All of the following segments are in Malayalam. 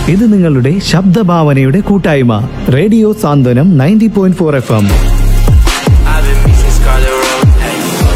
ഇത് നിങ്ങളുടെ ശബ്ദഭാവനയുടെ കൂട്ടായ്മ radio Santhwanam ninety point four F M I've been missing Scarlet Road. Hey.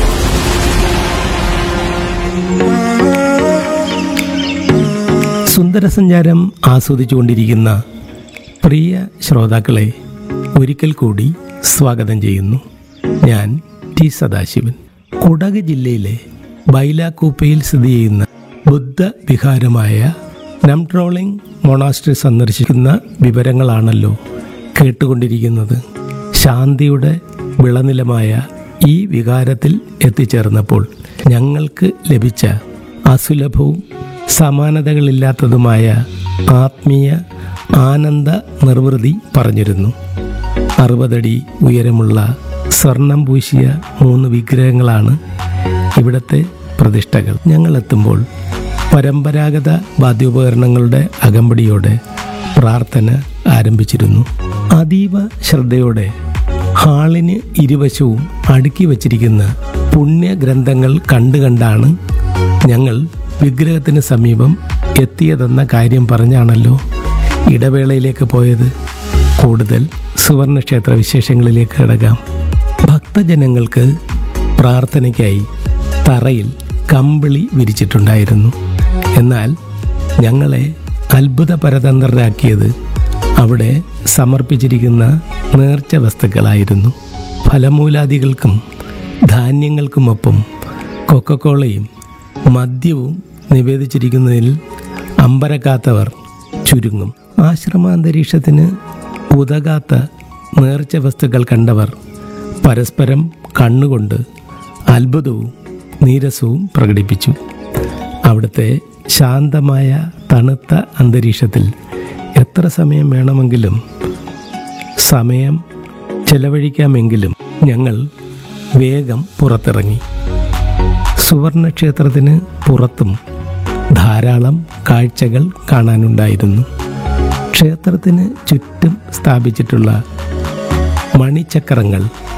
സുന്ദരസഞ്ചാരം ആസ്വദിച്ചുകൊണ്ടിരിക്കുന്ന പ്രിയ ശ്രോതാക്കളെ ഒരിക്കൽ കൂടി സ്വാഗതം ചെയ്യുന്നു ഞാൻ ടി സദാശിവൻ കുടക് ജില്ലയിലെ ബൈലാക്കൂപ്പയിൽ സ്ഥിതി ചെയ്യുന്ന ബുദ്ധ വിഹാരമായ നംട്രോളിംഗ് മൊണാസ്ട്രി സന്ദർശിക്കുന്ന വിവരങ്ങളാണല്ലോ കേട്ടുകൊണ്ടിരിക്കുന്നത് ശാന്തിയുടെ വിളനിലമായ ഈ വികാരത്തിൽ എത്തിച്ചേർന്നപ്പോൾ ഞങ്ങൾക്ക് ലഭിച്ച അസുലഭവും സമാനതകളില്ലാത്തതുമായ ആത്മീയ ആനന്ദ നിർവൃതി പറഞ്ഞിരുന്നു അറുപതടി ഉയരമുള്ള സ്വർണം പൂശിയ മൂന്ന് വിഗ്രഹങ്ങളാണ് ഇവിടത്തെ പ്രതിഷ്ഠകൾ ഞങ്ങൾ എത്തുമ്പോൾ പരമ്പരാഗത വാദ്യോപകരണങ്ങളുടെ അകമ്പടിയോടെ പ്രാർത്ഥന ആരംഭിച്ചിരുന്നു അതീവ ശ്രദ്ധയോടെ ഹാളിന് ഇരുവശവും അടുക്കി വച്ചിരിക്കുന്ന പുണ്യഗ്രന്ഥങ്ങൾ കണ്ടുകണ്ടാണ് ഞങ്ങൾ വിഗ്രഹത്തിന് സമീപം എത്തിയതെന്ന കാര്യം പറഞ്ഞാണല്ലോ ഇടവേളയിലേക്ക് പോയത് കൂടുതൽ സുവർണക്ഷേത്ര വിശേഷങ്ങളിലേക്ക് കിടക്കാം ഭക്തജനങ്ങൾക്ക് പ്രാർത്ഥനയ്ക്കായി തറയിൽ കമ്പിളി വിരിച്ചിട്ടുണ്ടായിരുന്നു എന്നാൽ ഞങ്ങളെ അത്ഭുത പരതന്ത്രരാക്കിയത് അവിടെ സമർപ്പിച്ചിരിക്കുന്ന നേർച്ച വസ്തുക്കളായിരുന്നു ഫലമൂലാദികൾക്കും ധാന്യങ്ങൾക്കുമൊപ്പം കൊക്കക്കോളയും മദ്യവും നിവേദിച്ചിരിക്കുന്നതിൽ അമ്പരക്കാത്തവർ ചുരുങ്ങും ആശ്രമാന്തരീക്ഷത്തിന് ഉതകാത്ത നേർച്ച വസ്തുക്കൾ കണ്ടവർ പരസ്പരം കണ്ണുകൊണ്ട് അത്ഭുതവും നീരസവും പ്രകടിപ്പിച്ചു അവിടുത്തെ ശാന്തമായ തണുത്ത അന്തരീക്ഷത്തിൽ എത്ര സമയം വേണമെങ്കിലും സമയം ചെലവഴിക്കാമെങ്കിലും ഞങ്ങൾ വേഗം പുറത്തിറങ്ങി സുവർണക്ഷേത്രത്തിന് പുറത്തും ധാരാളം കാഴ്ചകൾ കാണാനുണ്ടായിരുന്നു ക്ഷേത്രത്തിന് ചുറ്റും സ്ഥാപിച്ചിട്ടുള്ള മണിചക്രങ്ങൾ